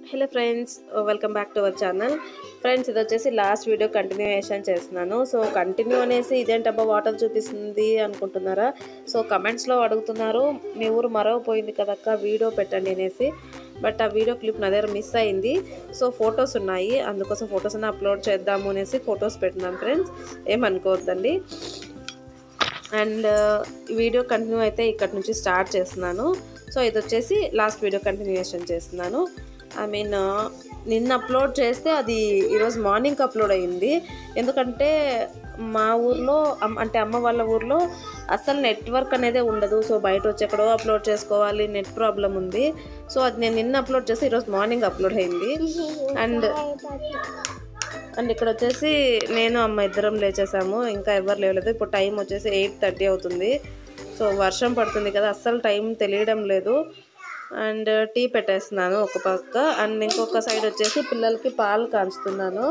hello friends welcome back to our channel friends ఇది వచ్చేసి last video continuation చేస్తున్నాను so continue అనేసి ఇదేంటబ్బా వాటర్ చూపిస్తుంది అనుకుంటున్నారా సో కమెంట్స్లో అడుగుతున్నారు మీ ఊరు మరవపోయింది కదక్క వీడియో పెట్టండి అనేసి బట్ ఆ వీడియో క్లిప్ నా దగ్గర మిస్ అయింది సో ఫొటోస్ ఉన్నాయి అందుకోసం ఫొటోస్ అన్ని అప్లోడ్ చేద్దాము అనేసి ఫొటోస్ పెట్టినాను ఫ్రెండ్స్ ఏమనుకోవద్దండి అండ్ వీడియో కంటిన్యూ అయితే ఇక్కడ నుంచి స్టార్ట్ చేస్తున్నాను సో ఇది వచ్చేసి లాస్ట్ వీడియో కంటిన్యూయేషన్ చేస్తున్నాను ఐ మీన్ నిన్న అప్లోడ్ చేస్తే అది ఈరోజు మార్నింగ్ అప్లోడ్ అయ్యింది ఎందుకంటే మా ఊర్లో అమ్- అంటే అమ్మ వాళ్ళ ఊర్లో అసలు నెట్వర్క్ అనేది ఉండదు సో బయట వచ్చి ఎక్కడో అప్లోడ్ చేసుకోవాలి నెట్ ప్రాబ్లం ఉంది సో అది నేను నిన్న అప్లోడ్ చేస్తే ఈరోజు మార్నింగ్ అప్లోడ్ అయింది అండ్ అండ్ ఇక్కడ వచ్చేసి నేను అమ్మ ఇద్దరం లేచేసాము ఇంకా ఎవరు లేవలేదు ఇప్పుడు టైం వచ్చేసి ఎయిట్ థర్టీ అవుతుంది సో వర్షం పడుతుంది కదా అస్సలు టైం తెలియడం లేదు అండ్ టీ పెట్టేస్తున్నాను ఒక పక్క అండ్ ఇంకొక సైడ్ వచ్చేసి పిల్లలకి పాలు కాంచుతున్నాను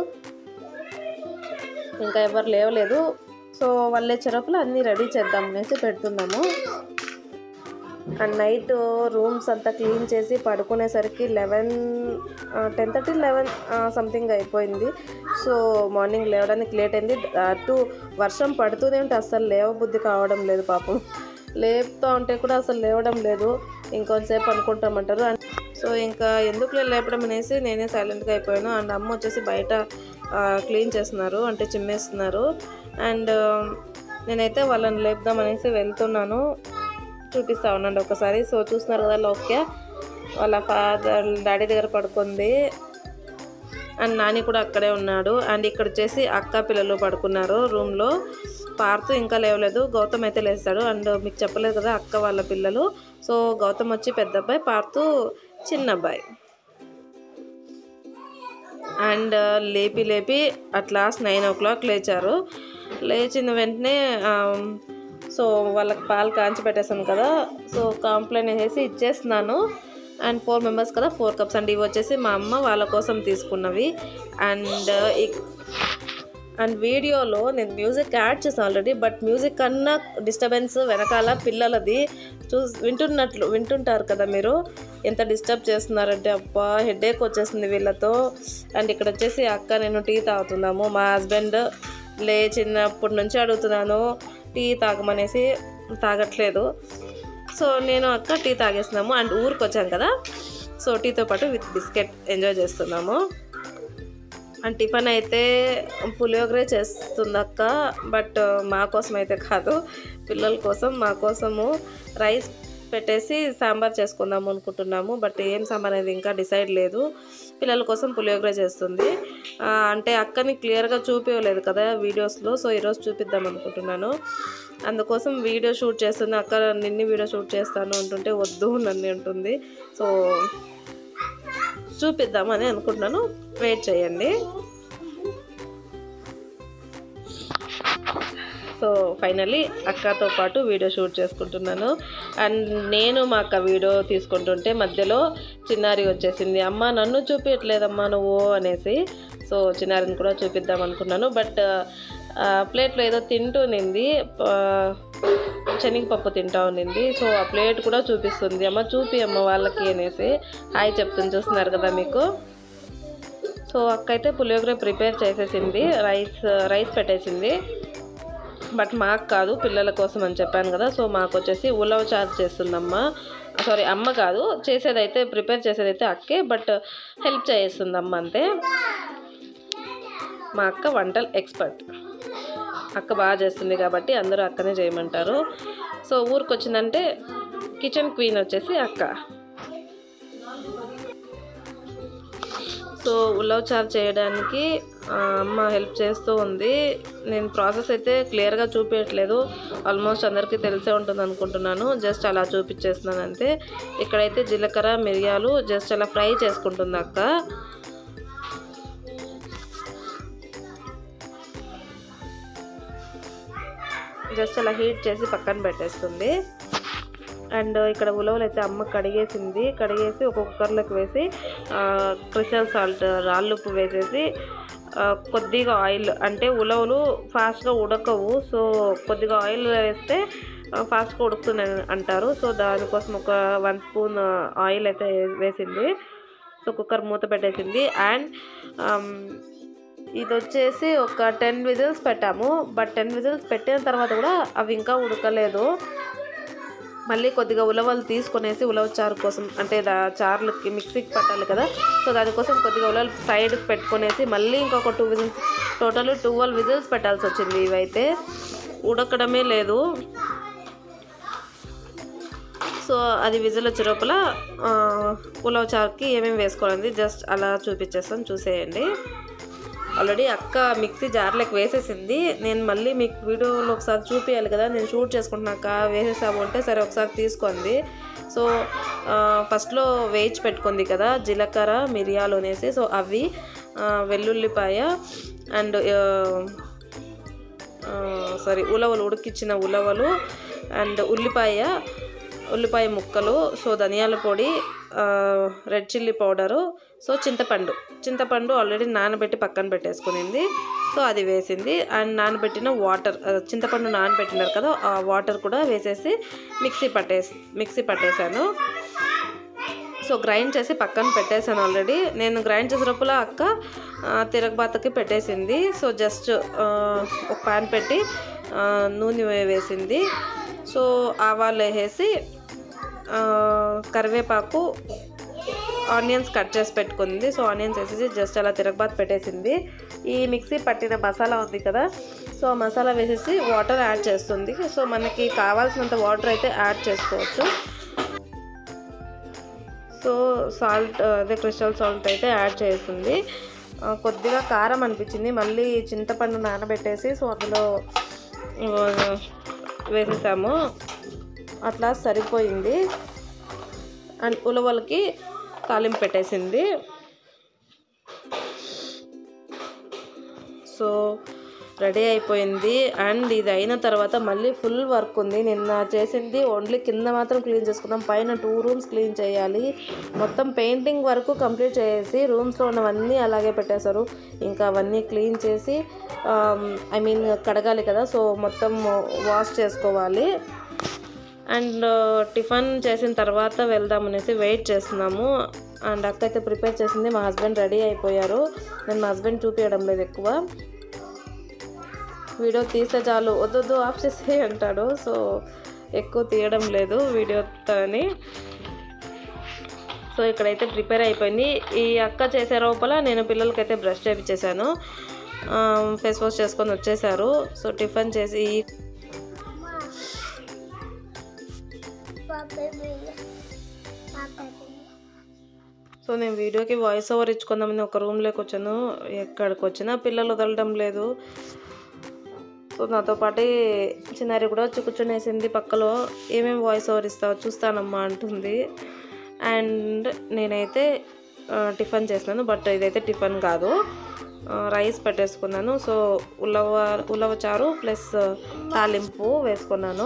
ఇంకా ఎవరు లేవలేదు సో వాళ్ళే చెరపులు అన్నీ రెడీ చేద్దాం అనేసి పెడుతున్నాము అండ్ నైట్ రూమ్స్ అంతా క్లీన్ చేసి పడుకునేసరికి eleven ten thirty eleven something అయిపోయింది సో మార్నింగ్ లేవడానికి లేట్ అయింది అటు వర్షం పడుతూనే ఉంటే అస్సలు లేవబుద్ధి కావడం లేదు పాపం లేపుతూ ఉంటే కూడా అసలు లేవడం లేదు ఇంకొంతసేపు అనుకుంటామంటారు అండ్ సో ఇంకా ఎందుకులే లేపడం అనేసి నేనే సైలెంట్గా అయిపోయాను అండ్ అమ్మ వచ్చేసి బయట క్లీన్ చేస్తున్నారు అంటే చిమ్మేస్తున్నారు అండ్ నేనైతే వాళ్ళని లేపుదాం అనేసి వెళ్తున్నాను చూపిస్తా ఉండండి ఒకసారి సో చూస్తున్నారు కదా లోక్య వాళ్ళ ఫాదర్ డాడీ దగ్గర పడుకుంది అండ్ నాని కూడా అక్కడే ఉన్నాడు అండ్ ఇక్కడ వచ్చేసి అక్క పిల్లలు పడుకున్నారు రూమ్లో పార్తు ఇంకా లేవలేదు గౌతమ్ అయితే లేస్తాడు అండ్ మీకు చెప్పలేదు కదా అక్క వాళ్ళ పిల్లలు సో గౌతమ్ వచ్చి పెద్ద అబ్బాయి పార్తు చిన్న అబ్బాయి అండ్ లేపి లేపి at last nine o'clock లేచారు లేచిన వెంటనే ఆమ్, సో వాళ్ళకి పాలు కాంచి పెట్టేసాను కదా సో కాంప్లైంట్ వేసేసి ఇచ్చేస్తున్నాను అండ్ ఫోర్ మెంబర్స్ కదా ఫోర్ కప్స్ అండ్ ఇవి వచ్చేసి మా అమ్మ వాళ్ళ కోసం తీసుకున్నవి అండ్ అండ్ వీడియోలో నేను మ్యూజిక్ యాడ్ చేసాను ఆల్రెడీ బట్ మ్యూజిక్ కన్నా డిస్టర్బెన్స్ వెనకాల పిల్లలది చూ వింటున్నట్లు వింటుంటారు కదా మీరు ఎంత డిస్టర్బ్ చేస్తున్నారంటే అబ్బా హెడేక్ వచ్చేస్తుంది వీళ్ళతో అండ్ ఇక్కడ వచ్చేసి అక్క నేను టీ తాగుతున్నాము మా హస్బెండ్ లేచినప్పటి నుంచి అడుగుతున్నాను టీ తాగమనేసి తాగట్లేదు సో నేను అక్క టీ తాగేస్తున్నాము అండ్ ఊరికి వచ్చాను కదా సో టీతో పాటు విత్ బిస్కెట్ ఎంజాయ్ చేస్తున్నాము అండ్ టిఫిన్ అయితే పులియోగరే చేస్తుంది అక్క బట్ మా కోసం అయితే కాదు పిల్లల కోసం మా కోసము రైస్ పెట్టేసి సాంబార్ చేసుకుందాం అనుకుంటున్నాము బట్ ఏం సాంబార్ అనేది ఇంకా డిసైడ్ లేదు పిల్లల కోసం పులియోగరే చేస్తుంది ఆ, అంటే అక్కని క్లియర్గా చూపించలేదు కదా వీడియోస్లో సో ఈరోజు చూపిద్దాం అనుకుంటున్నాను అందుకోసం వీడియో షూట్ చేస్తుంది అక్క నిన్ని వీడియో షూట్ చేస్తాను అంటుంటే వద్దు నన్ను ఉంటుంది సో చూపిద్దామని అనుకుంటున్నాను వెయిట్ చేయండి సో ఫైనల్లీ అక్కతో పాటు వీడియో షూట్ చేసుకుంటున్నాను అండ్ నేను మా అక్క వీడియో తీసుకుంటుంటే మధ్యలో చిన్నారి వచ్చేసింది అమ్మ నన్ను చూపించట్లేదమ్మా నువ్వు అనేసి సో చిన్నారిని కూడా చూపిద్దాం అనుకున్నాను బట్ ప్లేట్లో ఏదో తింటూ నింది శనగపప్పు తింటా ఉన్నింది సో ఆ ప్లేట్ కూడా చూపిస్తుంది అమ్మ చూపి అమ్మ వాళ్ళకి అనేసి హాయ్ చెప్తుంది చూస్తున్నారు కదా మీకు సో అక్క అయితే పులియోగర ప్రిపేర్ చేసేసింది రైస్ రైస్ పెట్టేసింది బట్ మాకు కాదు పిల్లల కోసం అని చెప్పాను కదా సో మాకు వచ్చేసి ఉలవ చారు చేస్తుందమ్మ సారీ అమ్మ కాదు చేసేదైతే ప్రిపేర్ చేసేదైతే అక్కే బట్ హెల్ప్ చేస్తుంది అమ్మ అంతే మా అక్క వంటలు ఎక్స్పర్ట్ అక్క బాగా చేస్తుంది కాబట్టి అందరూ అక్కనే చేయమంటారు సో ఊరికి వచ్చిందంటే కిచెన్ క్వీన్ వచ్చేసి అక్క సో ఉలవ్ చారు చేయడానికి ఆ, అమ్మ హెల్ప్ చేస్తూ ఉంది నేను ప్రాసెస్ అయితే క్లియర్గా చూపించట్లేదు ఆల్మోస్ట్ అందరికీ తెలిసే ఉంటుంది అనుకుంటున్నాను జస్ట్ అలా చూపించేస్తున్నాను అంతే ఇక్కడైతే జీలకర్ర మిరియాలు జస్ట్ అలా ఫ్రై చేసుకుంటుంది అక్క జస్ట్ అలా హీట్ చేసి పక్కన పెట్టేస్తుంది అండ్ ఇక్కడ ఉలవలు అయితే అమ్మ కడిగేసింది కడిగేసి ఒక కుక్కర్లోకి వేసి క్రిస్టల్ సాల్ట్ రాళ్ళుప్పు వేసేసి ఆ, కొద్దిగా ఆయిల్ అంటే ఉలవలు ఫాస్ట్గా ఉడకవు సో కొద్దిగా ఆయిల్ వేస్తే ఫాస్ట్గా ఉడుకుతుంది అంటారు సో దానికోసం ఒక వన్ స్పూన్ ఆయిల్ అయితే వేసింది సో కుక్కర్ మూత పెట్టేసింది అండ్ ఇది వచ్చేసి ఒక టెన్ విజిల్స్ పెట్టాము బట్ టెన్ విజిల్స్ పెట్టిన తర్వాత కూడా అవి ఇంకా ఉడకలేదు మళ్ళీ కొద్దిగా ఉలవలు తీసుకొనేసి ఉలవ చారు కోసం అంటే దా చారులకి మిక్సీకి పట్టాలి కదా సో దానికోసం కొద్దిగా ఉలవలు సైడ్కి పెట్టుకొనేసి మళ్ళీ ఇంకొక two whistles total twelve whistles పెట్టాల్సి వచ్చింది ఇవైతే ఉడకడమే లేదు సో అది విజిల్ వచ్చే లోపల ఆ, ఉలవ చారుకి ఏమేమి వేసుకోవాలండి జస్ట్ అలా చూపించేస్తాను చూసేయండి ఆల్రెడీ అక్క మిక్సీ జార్లోకి వేసేసింది నేను మళ్ళీ మీకు వీడియోలో ఒకసారి చూపించాలి కదా నేను షూట్ చేసుకుంటున్నాక వేసేసాము అంటే సరే ఒకసారి తీసుకోండి సో ఆ, ఫస్ట్లో వేయించి పెట్టుకుంది కదా జీలకర్ర మిరియాలు అనేసి సో అవి ఆ, వెల్లుల్లిపాయ అండ్ సారీ ఉలవలు ఉడికిచ్చిన ఉలవలు అండ్ ఉల్లిపాయ ఉల్లిపాయ ముక్కలు సో ధనియాల పొడి ఆ, రెడ్ చిల్లీ పౌడరు సో చింతపండు చింతపండు ఆల్రెడీ నానబెట్టి పక్కన పెట్టేసుకునింది సో అది వేసింది అండ్ నానబెట్టిన వాటర్ ఆ, చింతపండు నానబెట్టినారు కదా ఆ వాటర్ కూడా వేసేసి మిక్సీ పట్టేసి మిక్సీ పట్టేశాను సో గ్రైండ్ చేసి పక్కన పెట్టేశాను ఆల్రెడీ నేను గ్రైండ్ చేసే లోపల అక్క ఆ, తిరగబాతకి పెట్టేసింది సో జస్ట్ ఆ, ఒక ప్యాన్ పెట్టి ఆ, నూనె వే- వేసింది సో ఆవాలు వేసేసి ఆ, కరివేపాకు ఆనియన్స్ కట్ చేసి పెట్టుకుంది సో ఆనియన్స్ వేసేసి జస్ట్ అలా తిరగబాత్ పెట్టేసింది ఈ మిక్సీ పట్టిన మసాలా ఉంది కదా సో ఆ మసాలా వేసేసి వాటర్ యాడ్ చేస్తుంది సో మనకి కావాల్సినంత వాటర్ అయితే యాడ్ చేసుకోవచ్చు సో సాల్ట్ అదే క్రిస్టల్ సాల్ట్ అయితే యాడ్ చేస్తుంది ఆ, కొద్దిగా కారం అనిపించింది మళ్ళీ చింతపండు నానబెట్టేసి సో అందులో ఆ, వేసేసాము అట్లా సరిపోయింది అండ్ ఉలవలకి తాలింపు పెట్టేసింది సో రెడీ అయిపోయింది అండ్ ఇది అయిన తర్వాత మళ్ళీ ఫుల్ వర్క్ ఉంది నిన్న చేసింది ఓన్లీ కింద మాత్రం క్లీన్ చేసుకున్నాం పైన టూ రూమ్స్ క్లీన్ చేయాలి మొత్తం పెయింటింగ్ వరకు కంప్లీట్ చేసి రూమ్స్లో ఉన్నవన్నీ అలాగే పెట్టేశారు ఇంకా అవన్నీ క్లీన్ చేసి ఐ మీన్ కడగాలి కదా సో మొత్తం వాష్ చేసుకోవాలి అండ్ టిఫిన్ చేసిన తర్వాత వెళ్దామనేసి వెయిట్ చేస్తున్నాము అండ్ అక్క అయితే ప్రిపేర్ చేసింది మా హస్బెండ్ రెడీ అయిపోయారు నేను మా హస్బెండ్ చూపించడం లేదు ఎక్కువ వీడియో తీస్తే చాలు వద్దొద్దు ఆఫ్ చేసే అంటాడు సో ఎక్కువ తీయడం లేదు వీడియోతోని సో ఇక్కడైతే ప్రిపేర్ అయిపోయింది ఈ అక్క చేసే లోపల నేను పిల్లలకైతే బ్రష్ చేయించేసాను ఫేస్ వాష్ చేసుకొని వచ్చేసారు సో టిఫిన్ చేసి సో నేను వీడియోకి వాయిస్ ఓవర్ ఇచ్చుకుందామని ఒక రూమ్లోకి వచ్చాను ఎక్కడికి వచ్చినా పిల్లలు వదలడం లేదు సో నాతో పాటు చిన్నారి కూడా వచ్చి కూర్చొనేసింది పక్కలో ఏమేమి వాయిస్ ఓవర్ ఇస్తావో చూస్తానమ్మా అంటుంది అండ్ నేనైతే ఆ, టిఫిన్ చేసినాను బట్ ఇదైతే టిఫిన్ కాదు ఆ, రైస్ పెట్టేసుకున్నాను సో ఉలవ ఉలవ చారు ప్లస్ తాలింపు వేసుకున్నాను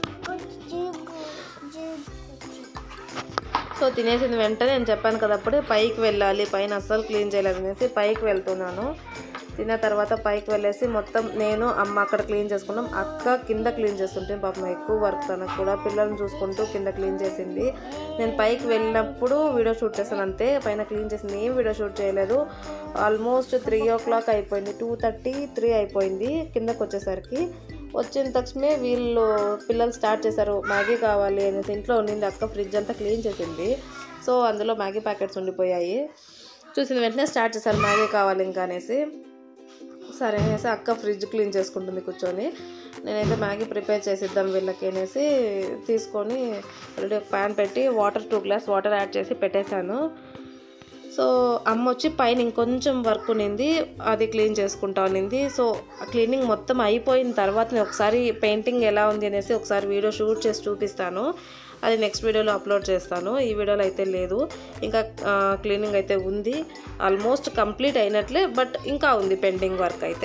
సో తినేసిన వెంటనే నేను చెప్పాను కదా అప్పుడే పైకి వెళ్ళాలి పైన అస్సలు క్లీన్ చేయలేదు అనేసి పైకి వెళ్తున్నాను తిన్న తర్వాత పైకి వెళ్ళేసి మొత్తం నేను అమ్మ అక్కడ క్లీన్ చేసుకున్నాం అక్క కింద క్లీన్ చేస్తుంటే పాపం ఎక్కువ వర్క్ తనకు కూడా పిల్లల్ని చూసుకుంటూ కింద క్లీన్ చేసింది నేను పైకి వెళ్ళినప్పుడు వీడియో షూట్ చేశాను అంతే పైన క్లీన్ చేసింది ఏం వీడియో షూట్ చేయలేదు ఆల్మోస్ట్ త్రీ ఓ క్లాక్ అయిపోయింది టూ థర్టీ త్రీ అయిపోయింది కిందకు వచ్చేసరికి వచ్చిన తక్షణమే వీళ్ళు పిల్లలు స్టార్ట్ చేశారు మ్యాగీ కావాలి అనేసి ఇంట్లో ఉండింది అక్క ఫ్రిడ్జ్ అంతా క్లీన్ చేసింది సో అందులో మ్యాగీ ప్యాకెట్స్ ఉండిపోయాయి చూసిన వెంటనే స్టార్ట్ చేశారు మ్యాగీ కావాలి ఇంకా అనేసి సరే అనేసి అక్క ఫ్రిడ్జ్ క్లీన్ చేసుకుంటుంది కూర్చొని నేనైతే మ్యాగీ ప్రిపేర్ చేసిద్దాం వీళ్ళకి అనేసి తీసుకొని ఆల్రెడీ ఒక ప్యాన్ పెట్టి water two glass water add చేసి పెట్టేశాను సో అమ్మ వచ్చి పైన ఇంకొంచెం వర్క్ ఉన్నింది అది క్లీన్ చేసుకుంటా ఉన్నింది సో ఆ క్లీనింగ్ మొత్తం అయిపోయిన తర్వాత నేను ఒకసారి పెయింటింగ్ ఎలా ఉంది అనేసి ఒకసారి వీడియో షూట్ చేసి చూపిస్తాను అది నెక్స్ట్ వీడియోలో అప్లోడ్ చేస్తాను ఈ వీడియోలో అయితే లేదు ఇంకా క్లీనింగ్ అయితే ఉంది ఆల్మోస్ట్ కంప్లీట్ అయినట్లే బట్ ఇంకా ఉంది పెండింగ్ వర్క్ అయితే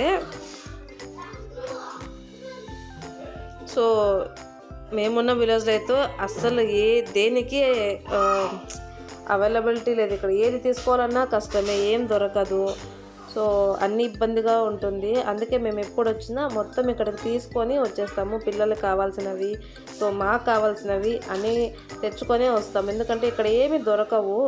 సో మేమున్న విలేజ్లో అయితే అస్సలు ఏ దేనికి అవైలబిలిటీ లేదు ఇక్కడ ఏది తీసుకోవాలన్నా కష్టమే ఏం దొరకదు సో అన్ని ఇబ్బందిగా ఉంటుంది అందుకే మేము ఎప్పుడు వచ్చినా మొత్తం ఇక్కడికి తీసుకొని వచ్చేస్తాము పిల్లలకు కావాల్సినవి సో మాకు కావాల్సినవి అన్నీ తెచ్చుకొనే వస్తాము ఎందుకంటే ఇక్కడ ఏమి దొరకవు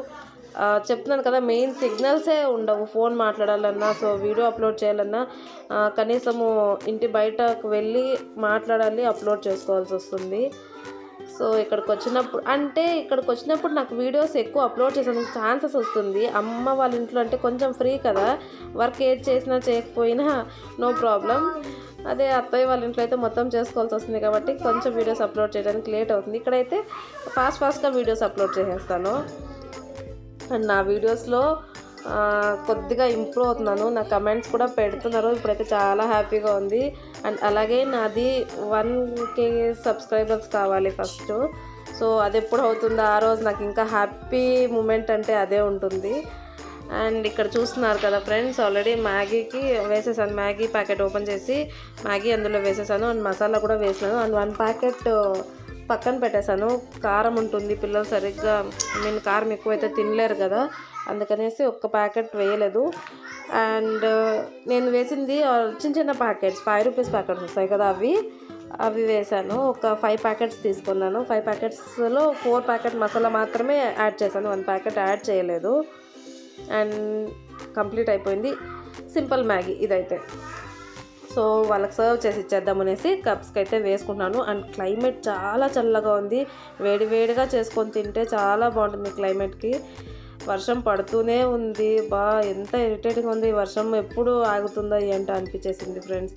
ఆ, చెప్తున్నాను కదా మెయిన్ సిగ్నల్సే ఉండవు ఫోన్ మాట్లాడాలన్నా సో వీడియో అప్లోడ్ చేయాలన్నా ఆ, కనీసము ఇంటి బయటకు వెళ్ళి మాట్లాడాలి అప్లోడ్ చేసుకోవాల్సి వస్తుంది సో ఇక్కడికి వచ్చినప్పుడు అంటే ఇక్కడికి వచ్చినప్పుడు నాకు వీడియోస్ ఎక్కువ అప్లోడ్ చేసేందుకు ఛాన్సెస్ వస్తుంది అమ్మ వాళ్ళ ఇంట్లో అంటే కొంచెం ఫ్రీ కదా వర్క్ ఏది చేసినా చేయకపోయినా నో ప్రాబ్లం అదే అత్తయ్య వాళ్ళ ఇంట్లో అయితే మొత్తం చేసుకోవాల్సి వస్తుంది కాబట్టి కొంచెం వీడియోస్ అప్లోడ్ చేయడానికి లేట్ అవుతుంది ఇక్కడైతే ఫాస్ట్ ఫాస్ట్గా వీడియోస్ అప్లోడ్ చేసేస్తాను అండ్ నా వీడియోస్లో ఆ, కొద్దిగా ఇంప్రూవ్ అవుతున్నాను నా కమెంట్స్ కూడా పెడుతున్నారు ఇప్పుడైతే చాలా హ్యాపీగా ఉంది అండ్ అలాగే నాది వన్ కే సబ్స్క్రైబర్స్ కావాలి ఫస్ట్ సో అది ఎప్పుడు అవుతుందో ఆ రోజు నాకు ఇంకా హ్యాపీ మూమెంట్ అంటే అదే ఉంటుంది అండ్ ఇక్కడ చూస్తున్నారు కదా ఫ్రెండ్స్ ఆల్రెడీ మ్యాగీకి వేసేసాను మ్యాగీ ప్యాకెట్ ఓపెన్ చేసి మ్యాగీ అందులో వేసేసాను అండ్ మసాలా కూడా వేసినాను అండ్ వన్ ప్యాకెట్ పక్కన పెట్టేశాను కారం ఉంటుంది పిల్లలు సరిగ్గా ఐ మీన్ కారం ఎక్కువైతే తినలేరు కదా అందుకనేసి ఒక్క ప్యాకెట్ వేయలేదు అండ్ నేను వేసింది ఆ, చిన్న చిన్న ప్యాకెట్స్ ఫైవ్ రూపీస్ ప్యాకెట్స్ వస్తాయి కదా అవి అవి వేసాను ఒక ఫైవ్ ప్యాకెట్స్ తీసుకున్నాను ఫైవ్ ప్యాకెట్స్లో ఫోర్ ప్యాకెట్ మసాలా మాత్రమే యాడ్ చేశాను వన్ ప్యాకెట్ యాడ్ చేయలేదు అండ్ కంప్లీట్ అయిపోయింది సింపుల్ మ్యాగీ ఇదైతే సో వాళ్ళకి సర్వ్ చేసి ఇచ్చేద్దాం అనేసి కప్స్కి అయితే వేసుకుంటున్నాను అండ్ క్లైమేట్ చాలా చల్లగా ఉంది వేడి వేడిగా చేసుకొని తింటే చాలా బాగుంటుంది క్లైమేట్కి వర్షం పడుతూనే ఉంది బా ఎంత ఇరిటేటింగ్ ఉంది ఈ వర్షం ఎప్పుడు ఆగుతుందో ఏంటో అనిపించేసింది ఫ్రెండ్స్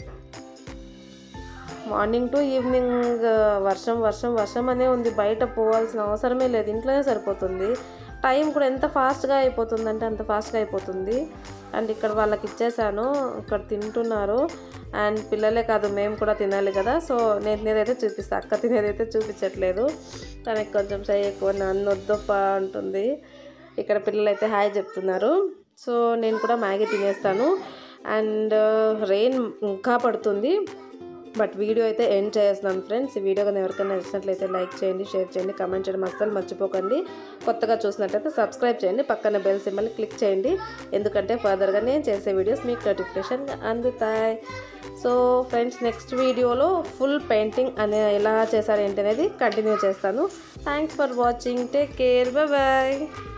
మార్నింగ్ టు ఈవినింగ్ వర్షం వర్షం వర్షం అనే ఉంది బయట పోవాల్సిన అవసరమే లేదు ఇంట్లోనే సరిపోతుంది టైం కూడా ఎంత ఫాస్ట్గా అయిపోతుంది అంటే అంత ఫాస్ట్గా అయిపోతుంది అండ్ ఇక్కడ వాళ్ళకి ఇచ్చేసాను ఇక్కడ తింటున్నారు అండ్ పిల్లలే కాదు మేము కూడా తినాలి కదా సో నేను తినేదైతే చూపిస్తాను అక్క తినేదైతే చూపించట్లేదు తనకి కొంచెం సై ఎక్కువ నన్ను వద్దప్ప అంటుంది ఇక్కడ పిల్లలు అయితే హాయ్ చెప్తున్నారు సో నేను కూడా మ్యాగీ తినేస్తాను అండ్ రెయిన్ ఇంకా పడుతుంది బట్ వీడియో అయితే ఎండ్ చేస్తున్నాను ఫ్రెండ్స్ ఈ వీడియో కానీ ఎవరికైనా నచ్చినట్లయితే లైక్ చేయండి షేర్ చేయండి కమెంట్ చేయడం అస్సలు మర్చిపోకండి కొత్తగా చూసినట్లయితే సబ్స్క్రైబ్ చేయండి పక్కన బెల్ సింబల్ క్లిక్ చేయండి ఎందుకంటే ఫర్దర్గా నేను చేసే వీడియోస్ మీకు నోటిఫికేషన్ అందుతాయి సో ఫ్రెండ్స్ నెక్స్ట్ వీడియోలో ఫుల్ పెయింటింగ్ అనే ఎలా చేశారు ఏంటి అనేది కంటిన్యూ చేస్తాను thanks for watching take care bye